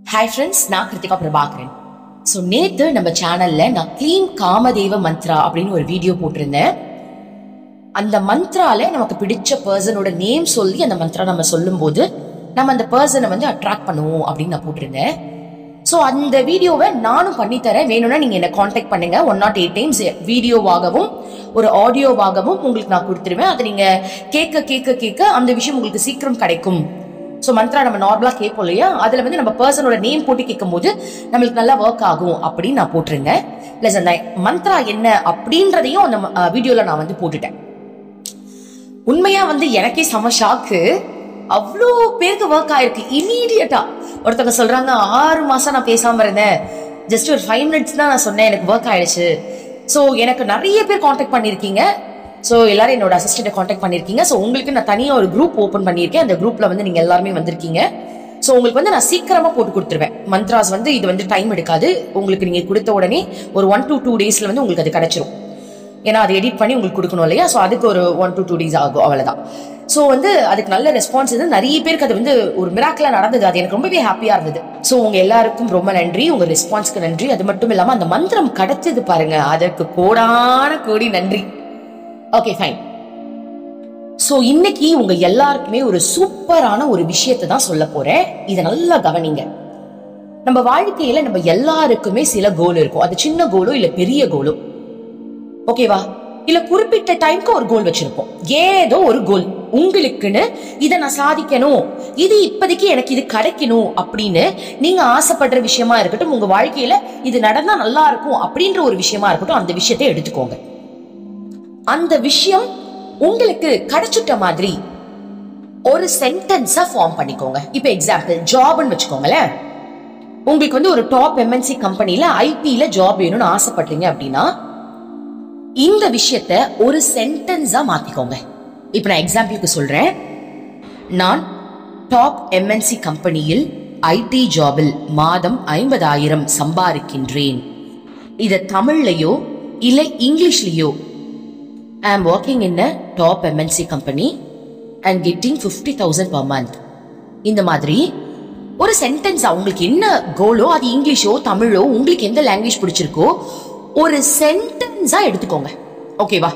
hi friends நான் Kiruthika Prabhakaran so நேத்து நம்ம சேனல்ல நான் க்ளீன் காமதேவ மந்த்ரா அப்படின்னு ஒரு வீடியோ போட்டிருந்தேன் அந்த மந்த்ரால நமக்கு பிடிச்ச பர்சனோட நேம் சொல்லி அந்த மந்த்ரா நம்ம சொல்லும்போது நம்ம அந்த பர்சனை வந்து அட்ராக்ட் பண்ணுவோம் அப்படின்னு நான் போட்டிருந்தேன் ஸோ அந்த வீடியோவை நானும் பண்ணித்தரேன் வேணும்னா நீங்க என்ன காண்டாக்ட் பண்ணுங்க ஒன் நாட் எயிட் டைம்ஸ் வீடியோவாகவும் ஒரு ஆடியோவாகவும் உங்களுக்கு நான் கொடுத்துருவேன் அதை நீங்க கேட்க கேட்க கேட்க அந்த விஷயம் உங்களுக்கு சீக்கிரம் கிடைக்கும் ஸோ மந்த்ரா நம்ம நார்மலா கேட்போம் இல்லையா அதுல வந்து நம்ம பர்சனோட நேம் போட்டு கேட்கும் போது நம்மளுக்கு நல்லா ஒர்க் ஆகும் அப்படின்னு நான் போட்டிருந்தேன் பிளஸ் அந்த மந்த்ரா என்ன அப்படின்றதையும் அந்த வீடியோல நான் வந்து போட்டுட்டேன் உண்மையா வந்து எனக்கே செம ஷாக்கு அவ்வளோ பேருக்கு ஒர்க் ஆயிருக்கு இமீடியட்டா ஒருத்தவங்க சொல்றாங்க ஆறு மாசம் நான் பேசாம இருந்தேன் ஜஸ்ட் ஒரு ஃபைவ் மினிட்ஸ் தான் நான் சொன்னேன் எனக்கு ஒர்க் ஆயிடுச்சு ஸோ எனக்கு நிறைய பேர் காண்டாக்ட் பண்ணியிருக்கீங்க ஸோ எல்லாரும் என்னோட அசிஸ்டண்ட்டை காண்டாக்ட் பண்ணியிருக்கீங்க ஸோ உங்களுக்கு நான் தனியாக ஒரு குரூப் ஓப்பன் பண்ணியிருக்கேன் அந்த குரூப்ல வந்து நீங்க எல்லாருமே வந்திருக்கீங்க ஸோ உங்களுக்கு வந்து நான் சீக்கிரமா போட்டு கொடுத்துருவேன் மந்த்ராஸ் வந்து இது வந்து டைம் எடுக்காது உங்களுக்கு நீங்க கொடுத்த உடனே ஒரு ஒன் டு டூ டேஸ்ல வந்து உங்களுக்கு அது கிடைச்சிரும் ஏன்னா அதை எடிட் பண்ணி உங்களுக்கு கொடுக்கணும் இல்லையா ஸோ அதுக்கு ஒரு ஒன் டு டூ டேஸ் ஆகும் அவ்வளோதான் ஸோ வந்து அதுக்கு நல்ல ரெஸ்பான்ஸ் இது நிறைய பேருக்கு அது வந்து ஒரு மிராக்கிளா நடந்தது அது எனக்கு ரொம்பவே ஹாப்பியா இருந்தது ஸோ உங்க எல்லாருக்கும் ரொம்ப நன்றி உங்க ரெஸ்பான்ஸ்க்கு நன்றி அது மட்டும் இல்லாம அந்த மந்திரம் கிடைச்சது பாருங்க அதற்கு கோடான கோடி நன்றி ஓகே ஃபைன் ஸோ இன்னைக்கு உங்க எல்லாருக்குமே ஒரு சூப்பரான ஒரு விஷயத்தை தான் சொல்ல போறேன் இதை நல்லா கவனிங்க நம்ம வாழ்க்கையில நம்ம எல்லாருக்குமே சில கோல் இருக்கும் அது சின்ன கோலோ இல்ல பெரிய கோலோ ஓகேவா இல்ல குறிப்பிட்ட டைம்க்கு ஒரு கோல் வச்சிருப்போம் ஏதோ ஒரு கோல் உங்களுக்குன்னு இதை நான் சாதிக்கணும் இது இப்போதைக்கு எனக்கு இது கிடைக்கணும் அப்படின்னு நீங்க ஆசைப்படுற விஷயமா இருக்கட்டும் உங்க வாழ்க்கையில இது நடந்தா நல்லா இருக்கும் அப்படின்ற ஒரு விஷயமா இருக்கட்டும் அந்த விஷயத்தை எடுத்துக்கோங்க அந்த விஷயம் உங்களுக்கு கிடைச்சிட்ட மாதிரி ஒரு சென்டென்ஸா ஃபார்ம் பண்ணிக்கோங்க இப்போ எக்ஸாம்பிள் ஜாப்னு வச்சுக்கோங்களேன் உங்களுக்கு வந்து ஒரு டாப் எம்என்சி கம்பெனில ஐபில ஜாப் வேணும்னு ஆசைப்படுறீங்க அப்படின்னா இந்த விஷயத்த ஒரு சென்டென்ஸா மாத்திக்கோங்க இப்போ நான் எக்ஸாம்பிளுக்கு சொல்றேன் நான் டாப் எம்என்சி கம்பெனியில் ஐடி ஜாபில் மாதம் ஐம்பதாயிரம் சம்பாதிக்கின்றேன் இத தமிழ்லையோ இல்ல இங்கிலீஷ்லயோ I am working in a top MNC company and getting fifty thousand per month இந்த மாதிரி ஒரு சென்டென்ஸ் உங்களுக்கு என்ன கோலோ அது இங்கிலீஷோ தமிழோ உங்களுக்கு எந்த லாங்குவேஜ் பிடிச்சிருக்கோ ஒரு சென்டென்ஸா எடுத்துக்கோங்க ஓகேவா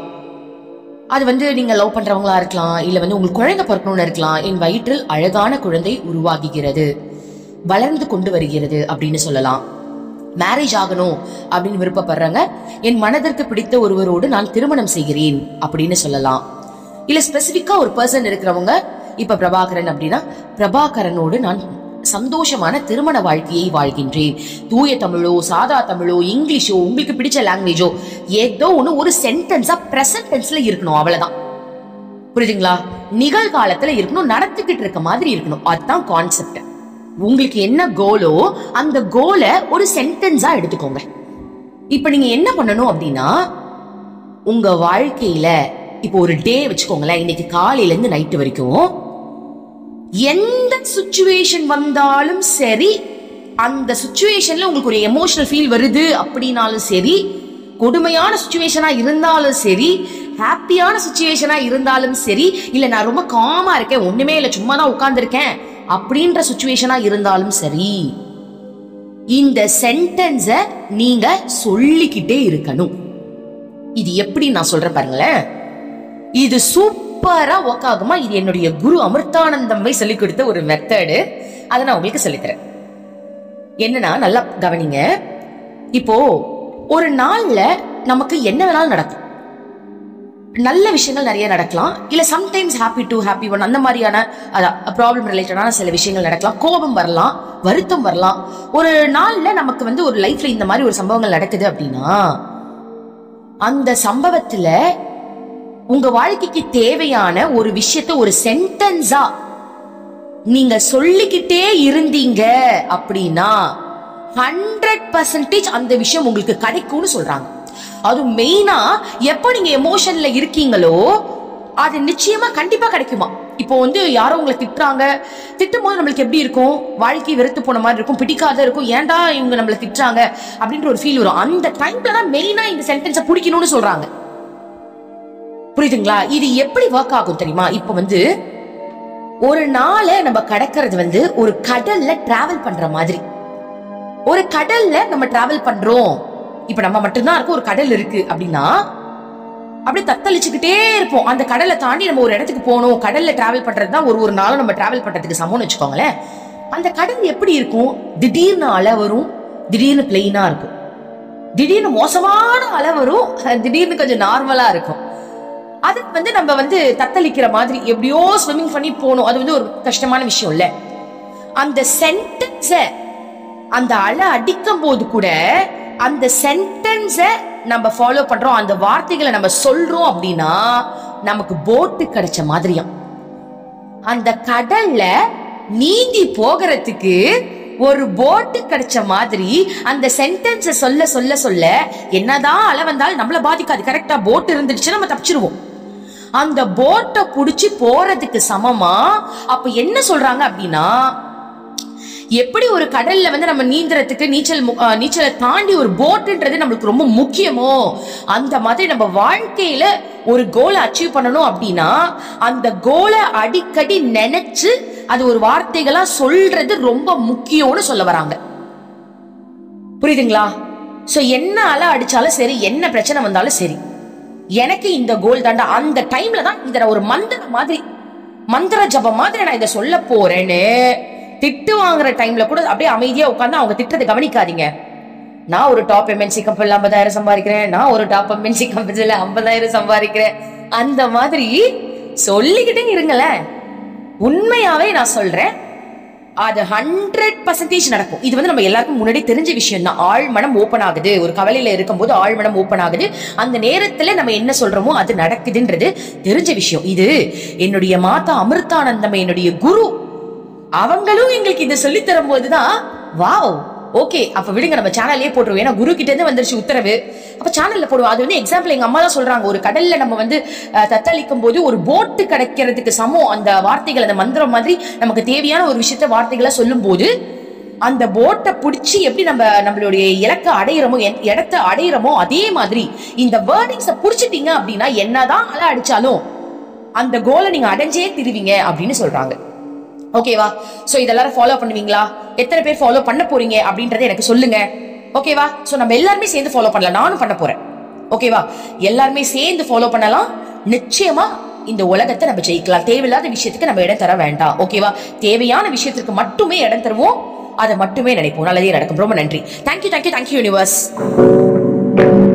அது வந்து நீங்க லவ் பண்றவங்களா இருக்கலாம் இல்ல வந்து உங்களுக்கு குழந்தை பிறக்கணும்னு இருக்கலாம் என் வயிற்றில் அழகான குழந்தை உருவாகுகிறது வளர்ந்து கொண்டு வருகிறது அப்படின்னு சொல்லலாம் மேரேஜ் ஆகணும் அப்படின்னு விருப்பப்படுறாங்க என் மனதிற்கு பிடித்த ஒருவரோடு நான் திருமணம் செய்கிறேன் அப்படின்னு சொல்லலாம் இல்ல ஸ்பெசிபிக்கா ஒரு பர்சன் இருக்கிறவங்க இப்ப பிரபாகரன் அப்படின்னா பிரபாகரனோடு நான் சந்தோஷமான திருமண வாழ்க்கையை வாழ்கின்றேன் தூய தமிழோ சாதா தமிழோ இங்கிலீஷோ உங்களுக்கு பிடிச்ச லாங்குவேஜோ ஏதோ ஒண்ணு ஒரு சென்டென்ஸா பிரசன்ட் டென்ஸ்ல இருக்கணும் அவ்வளவுதான் புரியுதுங்களா நிகழ்காலத்துல இருக்கணும் நடத்திக்கிட்டு இருக்க மாதிரி இருக்கணும் அதுதான் கான்செப்ட் உங்களுக்கு என்ன கோலோ அந்த கோலை ஒரு சென்டென்ஸா எடுத்துக்கோங்க இப்ப நீங்க என்ன பண்ணணும் அப்படின்னா உங்க வாழ்க்கையில இப்போ ஒரு டே வச்சுக்கோங்களேன் இன்னைக்கு காலையில இருந்து நைட்டு வரைக்கும் எந்த சுச்சுவேஷன் வந்தாலும் சரி அந்த சுச்சுவேஷன்ல உங்களுக்கு ஒரு எமோஷனல் ஃபீல் வருது அப்படின்னாலும் சரி கொடுமையான சுச்சுவேஷனா இருந்தாலும் சரி ஹாப்பியான சுச்சுவேஷனா இருந்தாலும் சரி இல்ல நான் ரொம்ப காமா இருக்கேன் ஒண்ணுமே இல்ல சும்மா தான் உட்கார்ந்துருக்கேன் அப்படின்ற சுச்சுவேஷனா இருந்தாலும் சரி இந்த சென்டென்ஸ நீங்க சொல்லிக்கிட்டே இருக்கணும் இது எப்படி நான் சொல்றேன் பாருங்களேன் இது சூப்பரா ஒர்க் ஆகுமா இது என்னுடைய குரு அமிர்தானந்தம்மை சொல்லி கொடுத்த ஒரு மெத்தடு அதை நான் உங்களுக்கு சொல்லித்தரேன் என்னன்னா நல்லா கவனிங்க இப்போ ஒரு நாள்ல நமக்கு என்ன வேணாலும் நடக்கும் நல்ல விஷயங்கள் நிறைய நடக்கலாம் இல்ல sometimes happy to happy one அந்த மாதிரியான அதான் ப்ராப்ளம் ரிலேட்டடான சில விஷயங்கள் நடக்கலாம் கோபம் வரலாம் வருத்தம் வரலாம் ஒரு நாள்ல நமக்கு வந்து ஒரு லைஃப்ல இந்த மாதிரி ஒரு சம்பவங்கள் நடக்குது அப்படின்னா அந்த சம்பவத்துல உங்க வாழ்க்கைக்கு தேவையான ஒரு விஷயத்த ஒரு சென்டென்ஸா நீங்க சொல்லிக்கிட்டே இருந்தீங்க அப்படின்னா ஹண்ட்ரட் பர்சன்டேஜ் அந்த விஷயம் உங்களுக்கு கிடைக்கும்னு சொல்றாங்க அது மெயினா எப்போ நீங்க எமோஷன்ல இருக்கீங்களோ அது நிச்சயமா கண்டிப்பா கிடைக்குமா இப்போ வந்து யாரோ உங்களை திட்டுறாங்க திட்டும் போது நம்மளுக்கு எப்படி இருக்கும் வாழ்க்கை வெறுத்து போன மாதிரி இருக்கும் பிடிக்காத இருக்கும் ஏன்டா இவங்க நம்மள திட்டுறாங்க அப்படின்ற ஒரு ஃபீல் வரும் அந்த டைம்ல தான் மெயினா இந்த சென்டென்ஸை பிடிக்கணும்னு சொல்றாங்க புரியுதுங்களா இது எப்படி ஒர்க் ஆகும் தெரியுமா இப்போ வந்து ஒரு நாளை நம்ம கடக்கிறது வந்து ஒரு கடல்ல டிராவல் பண்ற மாதிரி ஒரு கடல்ல நம்ம டிராவல் பண்றோம் இப்ப நம்ம மட்டும்தான் இருக்கு ஒரு கடல் இருக்கு அப்படின்னா அப்படியே தத்தளிச்சுக்கிட்டே இருப்போம் அந்த கடலை தாண்டி நம்ம ஒரு இடத்துக்கு போகணும் கடல்ல டிராவல் பண்றது தான் ஒரு ஒரு நாளும் நம்ம டிராவல் பண்றதுக்கு சமம்னு வச்சுக்கோங்களேன் அந்த கடல் எப்படி இருக்கும் திடீர்னு அலை வரும் திடீர்னு பிளெயினா இருக்கும் திடீர்னு மோசமான அலை வரும் திடீர்னு கொஞ்சம் நார்மலா இருக்கும் அது வந்து நம்ம வந்து தத்தளிக்கிற மாதிரி எப்படியோ ஸ்விம்மிங் பண்ணி போகணும் அது வந்து ஒரு கஷ்டமான விஷயம் இல்ல அந்த சென்டென்ஸ அந்த அலை அடிக்கும் போது கூட அந்த சென்டென்ஸ நம்ம ஃபாலோ பண்றோம் அந்த வார்த்தைகளை நம்ம சொல்றோம் அப்படின்னா நமக்கு போட்டு கிடைச்ச மாதிரியாம் அந்த கடல்ல நீந்தி போகிறதுக்கு ஒரு போட்டு கிடைச்ச மாதிரி அந்த சென்டென்ஸ சொல்ல சொல்ல சொல்ல என்னதான் அலை வந்தாலும் நம்மள பாதிக்காது கரெக்டா போட் இருந்துச்சுன்னா நம்ம தப்பிச்சிருவோம் அந்த போட்டை புடிச்சு போறதுக்கு சமமா அப்ப என்ன சொல்றாங்க அப்படின்னா எப்படி ஒரு கடல்ல வந்து நம்ம நீந்துறதுக்கு நீச்சல் மு- அஹ் நீச்சலை தாண்டி ஒரு போட்டுன்றது நம்மளுக்கு ரொம்ப முக்கியமோ அந்த மாதிரி நம்ம வாழ்க்கையில ஒரு கோலை அச்சீவ் பண்ணணும் அப்படின்னா அந்த கோலை அடிக்கடி நினைச்சு அது ஒரு வார்த்தைகளா சொல்றது ரொம்ப முக்கியம்னு சொல்ல வராங்க புரியுதுங்களா சோ என்ன அலை அடிச்சாலும் சரி என்ன பிரச்சனை வந்தாலும் சரி எனக்கு இந்த கோல் தாண்டா அந்த டைம்ல தான் இத நான் ஒரு மந்திர மாதிரி மந்திர ஜபம் மாதிரி நான் இதை சொல்ல போறேன்னு திட்டு வாங்குற டைம்ல கூட அப்படியே அமைதியா உட்கார்ந்து அவங்க திட்டத்தை கவனிக்காதீங்க நான் ஒரு டாப் எம்என்சி கம்பெனில ஐம்பதாயிரம் சம்பாதிக்கிறேன் நான் ஒரு டாப் எம்என்சி கம்பெனில ஐம்பதாயிரம் சம்பாதிக்கிறேன் அந்த மாதிரி சொல்லிக்கிட்டே இருங்களேன் உண்மையாவே நான் சொல்றேன் அது ஹண்ட்ரட் பர்சன்டேஜ் நடக்கும் இது வந்து நம்ம எல்லாருக்கும் முன்னாடி தெரிஞ்ச விஷயம் தான் ஆழ் மனம் ஓப்பன் ஆகுது ஒரு கவலையில இருக்கும்போது ஆழ் மனம் ஓப்பன் ஆகுது அந்த நேரத்துல நம்ம என்ன சொல்றோமோ அது நடக்குதுன்றது தெரிஞ்ச விஷயம் இது என்னுடைய மாதா அமிர்தானந்தம் என்னுடைய குரு அவங்களும் எங்களுக்கு இதை சொல்லி தரும் போதுதான் வாவ் ஓகே அப்ப விடுங்க நம்ம சேனல்லே போட்டுருவோம் ஏன்னா குரு கிட்ட இருந்து வந்துருச்சு உத்தரவு அப்ப சேனல்ல போடுவோம் அது வந்து எக்ஸாம்பிள் எங்க அம்மா தான் சொல்றாங்க ஒரு கடல்ல நம்ம வந்து அஹ், தத்தளிக்கும் போது ஒரு போட்டு கிடைக்கிறதுக்கு சமம் அந்த வார்த்தைகள் அந்த மந்திரம் மாதிரி நமக்கு தேவையான ஒரு விஷயத்த வார்த்தைகளா சொல்லும் போது அந்த போட்டை பிடிச்சி எப்படி நம்ம நம்மளுடைய இலக்கை அடையிறோமோ என்- இடத்தை அடையிறோமோ அதே மாதிரி இந்த வேர்டிங்ஸை புடிச்சிட்டீங்க அப்படின்னா என்னதான் அலை அடிச்சாலும் அந்த கோலை நீங்க அடைஞ்சே திருவீங்க அப்படின்னு சொல்றாங்க ஓகேவா சோ இதெல்லாரும் ஃபாலோ பண்ணுவீங்களா எத்தனை பேர் ஃபாலோ பண்ண போறீங்க அப்படின்றத எனக்கு சொல்லுங்க ஓகேவா சோ நம்ம எல்லாருமே சேர்ந்து ஃபாலோ பண்ணலாம் நானும் பண்ண போறேன் ஓகேவா எல்லாருமே சேர்ந்து ஃபாலோ பண்ணலாம் நிச்சயமா இந்த உலகத்தை நம்ம ஜெயிக்கலாம் தேவையில்லாத விஷயத்துக்கு நம்ம இடம் தர வேண்டாம் ஓகேவா தேவையான விஷயத்துக்கு மட்டுமே இடம் தருவோம் அதை மட்டுமே நினைப்போம் நல்லதே நடக்கும் ரொம்ப நன்றி தேங்க்யூ தேங்க்யூ தேங்க்யூ யூனிவர்ஸ்